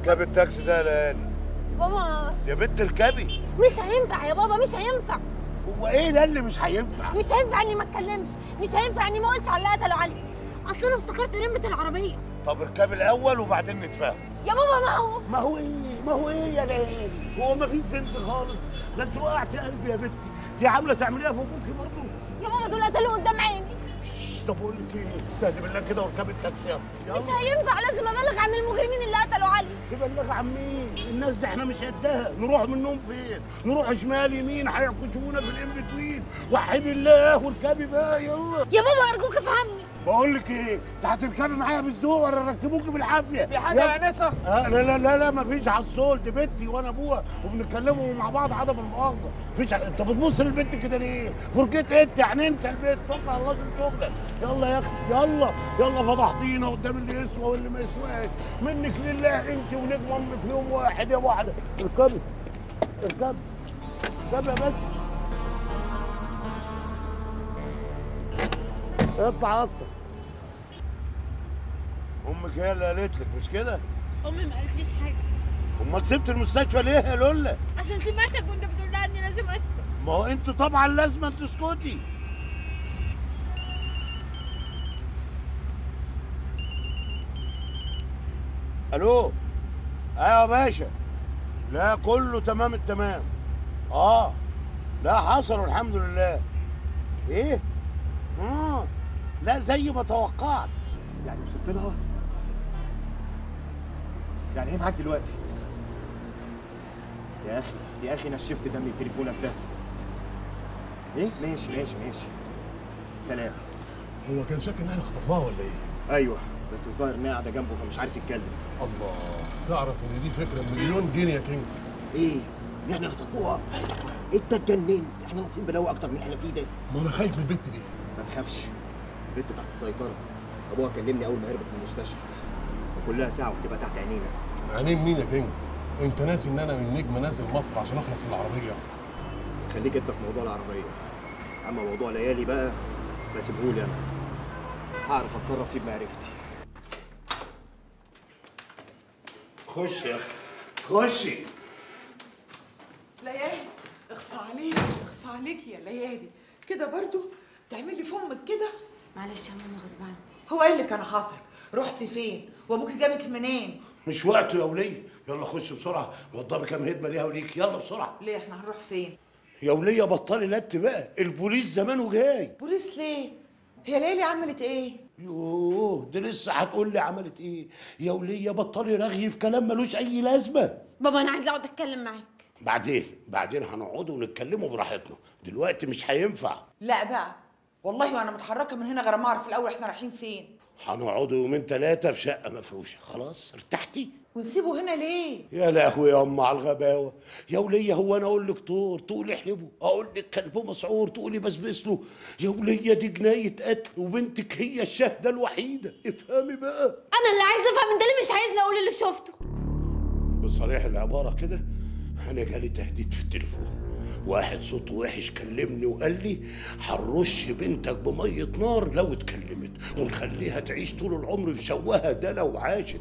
اركبي التاكسي ده يا ليالي بابا يا بنت اركبي مش هينفع يا بابا مش هينفع هو ايه ده اللي مش هينفع مش هينفع اني ما اتكلمش مش هينفع اني ما اقولش على اللي قتلوا علي اصل انا افتكرت رمة العربيه طب اركبي الاول وبعدين نتفاهم يا بابا ما هو ما هو ايه ما هو ايه يا ليالي هو ما فيش سنس خالص ده انت وقعت قلبي يا بنتي دي عامله تعمليها في ابوكي برضه يا بابا دول قتلوا قدام عيني شش، طب اقول لك ايه استهدي بالله كده واركبي التاكسي يلا مش يلا هينفع لازم ابلغ عن المجرمين اللي قتلوا علي تبلغ عن مين الناس دي احنا مش قدها نروح منهم فين نروح شمال يمين هيعكشونا في الام بتوين وحد الله واركبي بقى يلا يا بابا ارجوك افهمني بقول لك ايه انت هتركبي معايا بالذوق ولا ركبوكي بالعافيه في حاجه يا انسه آه لا لا لا لا مفيش عالصول دي بنتي وانا ابوها وبنتكلموا مع بعض عدم المؤاخذه مفيش ع- انت بتبص للبنت كده ليه؟ فرجيت انت يعني انسى البيت توكل على الله في شغلك يلا يا اخي يلا يلا فضحتينا قدام اللي يسوى واللي ما يسواش منك لله انت ونجم امك في يوم واحد يا واحده اركبي اركبي اركبي يا بنت اطلع يا اسطى امك هي اللي قالت لك مش كده؟ امي ما قالتليش حاجه امال سبت المستشفى ليه يا لولا؟ عشان سمعتك وانت بتقول لها اني لازم اسكت ما هو انت طبعا لازم تسكتي الو ايوه يا باشا لا كله تمام التمام اه لا حصل والحمد لله ايه اه لا زي ما توقعت يعني وصلت لها يعني هي معاك دلوقتي يا اخي يا اخي نشفت دمي تليفونك ده ايه ماشي ماشي ماشي سلام هو كان شاك ان احنا خطفناها ولا ايه؟ ايوه بس الظاهر انها قاعده جنبه فمش عارف يتكلم الله تعرف ان دي فكره مليون جنيه يا كينج ايه ان احنا نخطفوها انت اتجننت احنا ناقصين بلاوي اكتر من اللي احنا فيه ده ما انا خايف من البت دي ما تخافش البنت تحت السيطره ابوها كلمني اول ما هربت من المستشفى وكلها ساعه وهتبقى تحت عينينا عينين مين يا كينج؟ انت ناسي ان انا من نجم نازل مصر عشان اخلص من العربيه خليك انت في موضوع العربيه اما موضوع ليالي بقى فسيبهولي انا هعرف اتصرف فيه بمعرفتي خش يا اخي خشي ليالي اخصى عليك اخصى عليك يا ليالي كده برضو تعملي فمك كده معلش يا ماما غصب عني هو ايه اللي كان حاصل رحتي فين وابوكي جابك منين مش وقته يا وليه يلا خش بسرعه وضبي كام هدمه ليها وليك يلا بسرعه ليه احنا هنروح فين يا وليه بطلي لت بقى البوليس زمانه جاي بوليس ليه هي ليالي عملت ايه يوه دي لسه هتقول لي عملت ايه يا وليه بطلي رغي في كلام ملوش اي لازمه بابا انا عايزه اقعد اتكلم معاك بعدين بعدين هنقعدوا ونتكلموا براحتنا دلوقتي مش هينفع لا بقى والله وانا متحركه من هنا غير ما اعرف الاول احنا رايحين فين هنقعدوا يومين ثلاثه في شقه مفروشه خلاص ارتحتي ونسيبه هنا ليه يا لهوي يا ام على الغباوه يا وليه هو انا اقول لك طور تقولي احلبه اقول لك كلبه مسعور تقولي بسبس له يا وليه دي جنايه قتل وبنتك هي الشاهده الوحيده افهمي بقى انا اللي عايزه افهم انت ليه مش عايزني اقول اللي شفته بصريح العباره كده انا جالي تهديد في التليفون واحد صوته وحش كلمني وقال لي هنرش بنتك بميه نار لو اتكلمت ونخليها تعيش طول العمر في شوها ده لو عاشت